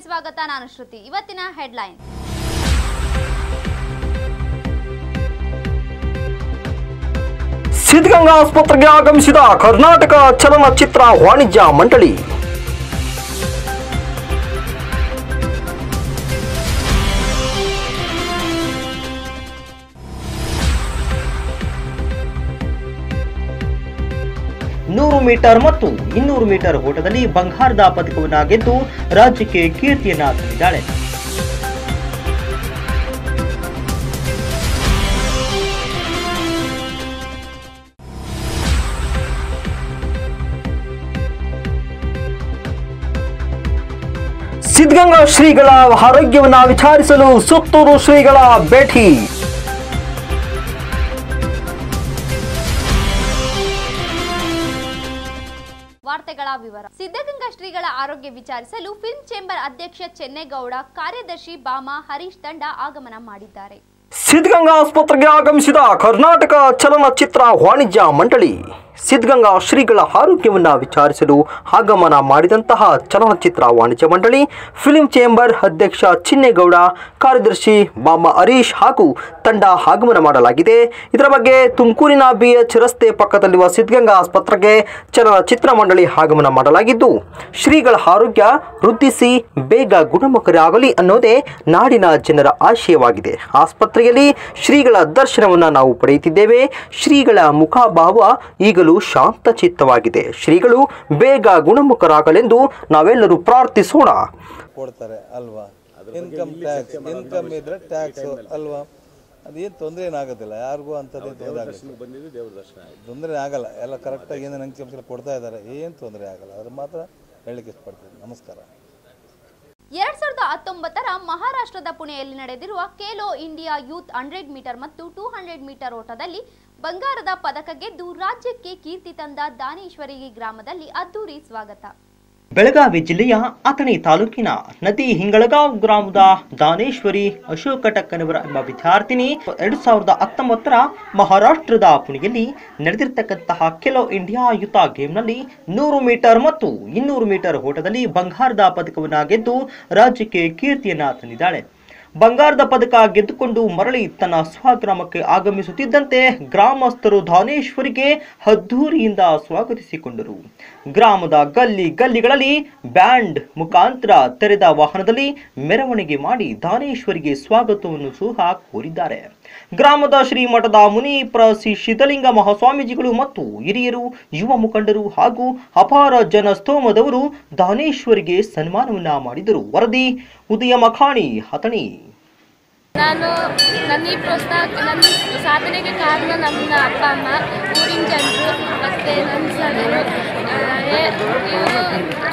ಸ್ವಾಗತ ನಾನು ಶ್ರುತಿ ಇವತ್ತಿನ ಹೆಡ್ಲೈನ್ ಸಿದ್ಧಗಂಗಾ ಆಸ್ಪತ್ರೆಗೆ ಆಗಮಿಸಿದ ಕರ್ನಾಟಕ ಚಲನಚಿತ್ರ ವಾಣಿಜ್ಯ ಮಂಡಳಿ ನೂರು ಮೀಟರ್ ಮತ್ತು ಇನ್ನೂರು ಮೀಟರ್ ಓಟದಲ್ಲಿ ಬಂಗಾರದ ಪದಕವನ್ನ ಗೆದ್ದು ರಾಜ್ಯಕ್ಕೆ ಕೀರ್ತಿಯನ್ನ ತಂದಿದ್ದಾಳೆ ಸಿದ್ಧಗಂಗಾ ಶ್ರೀಗಳ ಆರೋಗ್ಯವನ್ನ ವಿಚಾರಿಸಲು ಸುತ್ತೂರು ಶ್ರೀಗಳ ಭೇಟಿ ವಾರ್ತೆಗಳ ವಿವರ ಸಿದ್ಧಗಂಗಾ ಶ್ರೀಗಳ ಆರೋಗ್ಯ ವಿಚಾರಿಸಲು ಫಿಲ್ಮ್ ಚೇಂಬರ್ ಅಧ್ಯಕ್ಷ ಚೆನ್ನೇಗೌಡ ಕಾರ್ಯದರ್ಶಿ ಬಾಮಾ ಹರೀಶ್ ತಂಡ ಆಗಮನ ಮಾಡಿದ್ದಾರೆ ಸಿದ್ಧಗಂಗಾ ಆಸ್ಪತ್ರೆಗೆ ಆಗಮಿಸಿದ ಕರ್ನಾಟಕ ಚಲನಚಿತ್ರ ವಾಣಿಜ್ಯ ಮಂಡಳಿ ಸಿದ್ಧಗಂಗಾ ಶ್ರೀಗಳ ಆರೋಗ್ಯವನ್ನ ವಿಚಾರಿಸಲು ಆಗಮನ ಮಾಡಿದಂತಹ ಚಲನಚಿತ್ರ ವಾಣಿಜ್ಯ ಮಂಡಳಿ ಫಿಲ್ಮ್ ಚೇಂಬರ್ ಅಧ್ಯಕ್ಷ ಚಿನ್ನೇಗೌಡ ಕಾರ್ಯದರ್ಶಿ ಬಾಮ ಹರೀಶ್ ಹಾಗೂ ತಂಡ ಆಗಮನ ಮಾಡಲಾಗಿದೆ ಇದರ ಬಗ್ಗೆ ತುಮಕೂರಿನ ಬಿಎಚ್ ರಸ್ತೆ ಪಕ್ಕದಲ್ಲಿರುವ ಸಿದ್ಧಗಂಗಾ ಆಸ್ಪತ್ರೆಗೆ ಚಲನಚಿತ್ರ ಮಂಡಳಿ ಆಗಮನ ಮಾಡಲಾಗಿದ್ದು ಶ್ರೀಗಳ ಆರೋಗ್ಯ ವೃದ್ಧಿಸಿ ಬೇಗ ಗುಣಮುಖರಾಗಲಿ ಅನ್ನೋದೇ ನಾಡಿನ ಜನರ ಆಶಯವಾಗಿದೆ ಆಸ್ಪತ್ರೆಯಲ್ಲಿ ಶ್ರೀಗಳ ದರ್ಶನವನ್ನು ನಾವು ಪಡೆಯುತ್ತಿದ್ದೇವೆ ಶ್ರೀಗಳ ಮುಖಭಾವ ಈಗಲೂ ಶಾಂತಚಿತ್ತವಾಗಿದೆ ಶ್ರೀಗಳು ಬೇಗ ಗುಣಮುಖರಾಗಲೆಂದು ನಾವೆಲ್ಲರೂ ಪ್ರಾರ್ಥಿಸೋಣ ಕೊಡ್ತಾರೆ ಅಲ್ವಾ ಇನ್ಕಮ್ ಟ್ಯಾಕ್ಸ್ ಇನ್ಕಮ್ ಇದ್ರೆ ಟ್ಯಾಕ್ಸ್ ಅಲ್ವಾ ಅದೇನು ತೊಂದರೆ ಏನಾಗೋದಿಲ್ಲ ಯಾರಿಗೂ ಅಂಥದ್ದು ತೊಂದರೆ ಆಗಲ್ಲ ತೊಂದರೆ ಆಗಲ್ಲ ಎಲ್ಲ ಕರೆಕ್ಟಾಗಿ ಏನೇನು ಅಂಕಿಅಂಶ ಕೊಡ್ತಾ ಇದ್ದಾರೆ ಏನು ತೊಂದರೆ ಆಗಲ್ಲ ಅದ್ರ ಮಾತ್ರ ಹೇಳಲಿಕ್ಕೆ ಇಷ್ಟಪಡ್ತೀನಿ ನಮಸ್ಕಾರ ಎರಡ್ ಸಾವಿರದ ಹತ್ತೊಂಬತ್ತರ ಮಹಾರಾಷ್ಟ್ರದ ಪುಣೆಯಲ್ಲಿ ನಡೆದಿರುವ Khelo India youth hundred metre ಮತ್ತು ಟೂ ಹಂಡ್ರೆಡ್ ಮೀಟರ್ ಓಟದಲ್ಲಿ ಬಂಗಾರದ ಪದಕ ಗೆದ್ದು ರಾಜ್ಯಕ್ಕೆ ಕೀರ್ತಿ ತಂದ ದಾನೇಶ್ವರಿ ಗ್ರಾಮದಲ್ಲಿ ಅದ್ದೂರಿ ಸ್ವಾಗತ ಬೆಳಗಾವಿ ಜಿಲ್ಲೆಯ ಅಥಣಿ ತಾಲೂಕಿನ ನದಿ ಹಿಂಗಳಗಾಂವ್ ಗ್ರಾಮದ ದಾನೇಶ್ವರಿ ಅಶೋಕ ಟಕ್ಕನವರ ಎಂಬ ವಿದ್ಯಾರ್ಥಿನಿ ಎರಡು ಸಾವಿರದ ಹತ್ತೊಂಬತ್ತರ ಮಹಾರಾಷ್ಟ್ರದ ಪುಣೆಯಲ್ಲಿ ನಡೆದಿರ್ತಕ್ಕಂತಹ ಖೇಲೋ ಇಂಡಿಯಾ ಯುತ ಗೇಮ್ನಲ್ಲಿ ನೂರು ಮೀಟರ್ ಮತ್ತು ಇನ್ನೂರು ಮೀಟರ್ ಓಟದಲ್ಲಿ ಬಂಗಾರದ ಪದಕವನ್ನ ಗೆದ್ದು ರಾಜ್ಯಕ್ಕೆ ಕೀರ್ತಿಯನ್ನ ತಂದಿದ್ದಾಳೆ ಬಂಗಾರದ ಪದಕ ಗೆದ್ದುಕೊಂಡು ಮರಳಿ ತನ್ನ ಸ್ವಗ್ರಾಮಕ್ಕೆ ಆಗಮಿಸುತ್ತಿದ್ದಂತೆ ಗ್ರಾಮಸ್ಥರು ಧಾನೇಶ್ವರಿಗೆ ಅದ್ದೂರಿಯಿಂದ ಸ್ವಾಗತಿಸಿಕೊಂಡರು ಗ್ರಾಮದ ಗಲ್ಲಿ ಗಲ್ಲಿಗಳಲ್ಲಿ ಬ್ಯಾಂಡ್ ಮುಖಾಂತರ ತೆರೆದ ವಾಹನದಲ್ಲಿ ಮೆರವಣಿಗೆ ಮಾಡಿ ದಾನೇಶ್ವರಿಗೆ ಸ್ವಾಗತವನ್ನು ಸಹ ಕೋರಿದ್ದಾರೆ ಗ್ರಾಮದ ಶ್ರೀಮಠದ ಮುನಿ ಪ್ರಸಿ ಸಿದ್ಧಲಿಂಗ ಮಹಾಸ್ವಾಮೀಜಿಗಳು ಮತ್ತು ಹಿರಿಯರು ಯುವ ಮುಖಂಡರು ಹಾಗೂ ಅಪಾರ ಜನಸ್ತೋಮದವರು ದಾನೇಶ್ವರಿಗೆ ಸನ್ಮಾನವನ್ನ ಮಾಡಿದರು ವರದಿ ಉದಯ ಮಖಾಣಿ ಹತಣಿ ನಾನು ನನ್ನ ಈ ಪ್ರೋತ್ಸಾಹಕ್ಕೆ ನನ್ನ ಸಾಧನೆಗೆ ಕಾರಣ ನನ್ನ ಅಪ್ಪ ಅಮ್ಮ ಊರಿನ ಜನರು ಮತ್ತು ನನ್ನ ಸರರು ಇವರು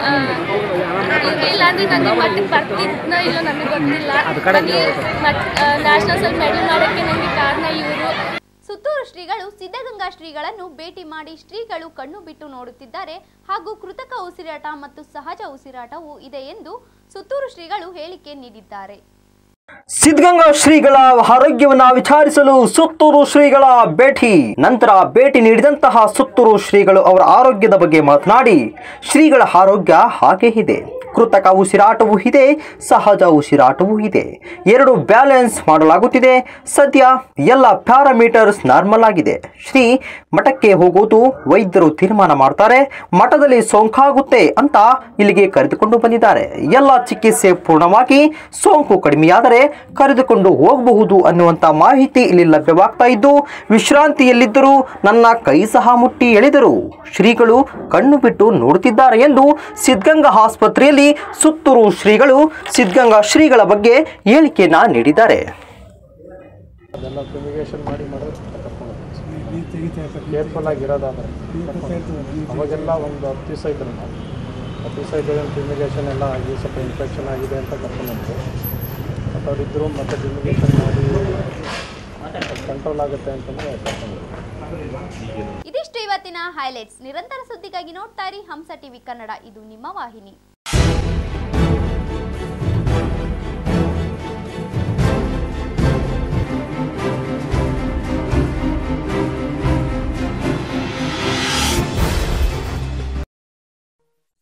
ಇಲ್ಲ ಅಂದರೆ ನನಗೆ ಮಟ್ಟಿಗೆ ಬರ್ತಿದ್ನೋ ಇಲ್ಲೋ ನನಗೆ ಗೊತ್ತಿಲ್ಲ ನನಗೆ ಮಟ್ ನ್ಯಾಷನಲ್ಸಲ್ಲಿ ಮೆಡಲ್ ಮಾಡೋಕ್ಕೆ ನನಗೆ ಕಾರಣ ಇವರು ಸುತ್ತೂರು ಶ್ರೀಗಳು ಸಿದ್ಧಗಂಗಾ ಶ್ರೀಗಳನ್ನು ಭೇಟಿ ಮಾಡಿ ಶ್ರೀಗಳು ಕಣ್ಣು ಬಿಟ್ಟು ನೋಡುತ್ತಿದ್ದಾರೆ ಹಾಗೂ ಕೃತಕ ಉಸಿರಾಟ ಮತ್ತು ಸಹಜ ಉಸಿರಾಟವೂ ಇದೆ ಎಂದು ಸುತ್ತೂರು ಶ್ರೀಗಳು ಹೇಳಿಕೆ ನೀಡಿದ್ದಾರೆ ಸಿದ್ಧಗಂಗಾ ಶ್ರೀಗಳ ಆರೋಗ್ಯವನ್ನ ವಿಚಾರಿಸಲು ಸುತ್ತೂರು ಶ್ರೀಗಳ ಭೇಟಿ ನಂತರ ಭೇಟಿ ನೀಡಿದಂತಹ ಸುತ್ತೂರು ಶ್ರೀಗಳು ಅವರ ಆರೋಗ್ಯದ ಬಗ್ಗೆ ಮಾತನಾಡಿ ಶ್ರೀಗಳ ಆರೋಗ್ಯ ಹಾಗೆ ಇದೆ ಕೃತಕ ಉಸಿರಾಟವೂ ಇದೆ ಸಹಜ ಉಸಿರಾಟವೂ ಇದೆ ಎರಡು ಬ್ಯಾಲೆನ್ಸ್ ಮಾಡಲಾಗುತ್ತಿದೆ ಸದ್ಯ ಎಲ್ಲ ಪ್ಯಾರಾಮೀಟರ್ಸ್ ನಾರ್ಮಲ್ ಆಗಿದೆ ಶ್ರೀ ಮಠಕ್ಕೆ ಹೋಗುವುದು ವೈದ್ಯರು ತೀರ್ಮಾನ ಮಾಡ್ತಾರೆ ಮಠದಲ್ಲಿ ಸೋಂಕಾಗುತ್ತೆ ಅಂತ ಇಲ್ಲಿಗೆ ಕರೆದುಕೊಂಡು ಬಂದಿದ್ದಾರೆ ಎಲ್ಲ ಚಿಕಿತ್ಸೆ ಪೂರ್ಣವಾಗಿ ಸೋಂಕು ಕಡಿಮೆಯಾದರೆ ಕರೆದುಕೊಂಡು ಹೋಗಬಹುದು ಅನ್ನುವಂಥ ಮಾಹಿತಿ ಇಲ್ಲಿ ಲಭ್ಯವಾಗ್ತಾ ಇದ್ದು ವಿಶ್ರಾಂತಿಯಲ್ಲಿದ್ದರೂ ನನ್ನ ಕೈ ಸಹ ಮುಟ್ಟಿ ಎಳೆದರು ಶ್ರೀಗಳು ಕಣ್ಣು ಬಿಟ್ಟು ನೋಡುತ್ತಿದ್ದಾರೆ ಎಂದು ಸಿದ್ಧಗಂಗಾ ಆಸ್ಪತ್ರೆಯಲ್ಲಿ ಸುತ್ತೂರು ಶ್ರೀಗಳು ಸಿದ್ಧಗಂಗಾ ಶ್ರೀಗಳ ಬಗ್ಗೆ ಹೇಳಿಕೆಯನ್ನ ನೀಡಿದ್ದಾರೆ ಅದೆಲ್ಲ ಫ್ಯುಮಿಗೇಷನ್ ಮಾಡಿ ಮಾಡೋದು ಕೇರ್ಫುಲ್ ಆಗಿರೋದಾದ್ರೆ ಅವಾಗೆಲ್ಲ ಒಂದು ಹತ್ತು ದಿವಸ ಇದ್ರು ನಾವು ಹತ್ತು ದಿವಸ ಇದ್ದರೆ ಫ್ಯುಮಿಗೇಷನ್ ಎಲ್ಲ ಆಗಿ ಸ್ವಲ್ಪ ಇನ್ಫೆಕ್ಷನ್ ಆಗಿದೆ ಅಂತ ಕರ್ಕೊಂಡ್ಬಂದ್ರು ಮತ್ತು ಅವರಿದ್ದರು ಮತ್ತು ಫ್ಯುಮಿಗೇಷನ್ ಮಾಡಿ ಕಂಟ್ರೋಲ್ ಆಗುತ್ತೆ ಅಂತಂದರೆ ಕರ್ಕೊಂಡ್ರು ಇದಿಷ್ಟು ಇವತ್ತಿನ ಹೈಲೈಟ್ಸ್ ನಿರಂತರ ಸುದ್ದಿಗಾಗಿ ನೋಡ್ತಾ ಇರಿ ಹಂಸ ಟಿವಿ ಕನ್ನಡ ಇದು ನಿಮ್ಮ ವಾಹಿನಿ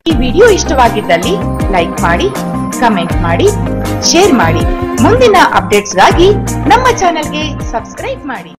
ಈ ವಿಡಿಯೋ ಇಷ್ಟವಾಗಿದ್ದಲ್ಲಿ ಲೈಕ್ ಮಾಡಿ ಕಮೆಂಟ್ ಮಾಡಿ ಶೇರ್ ಮಾಡಿ ಮುಂದಿನ ಅಪ್ಡೇಟ್ಸ್ಗಾಗಿ ನಮ್ಮ ಚಾನೆಲ್ಗೆ ಸಬ್ಸ್ಕ್ರೈಬ್ ಮಾಡಿ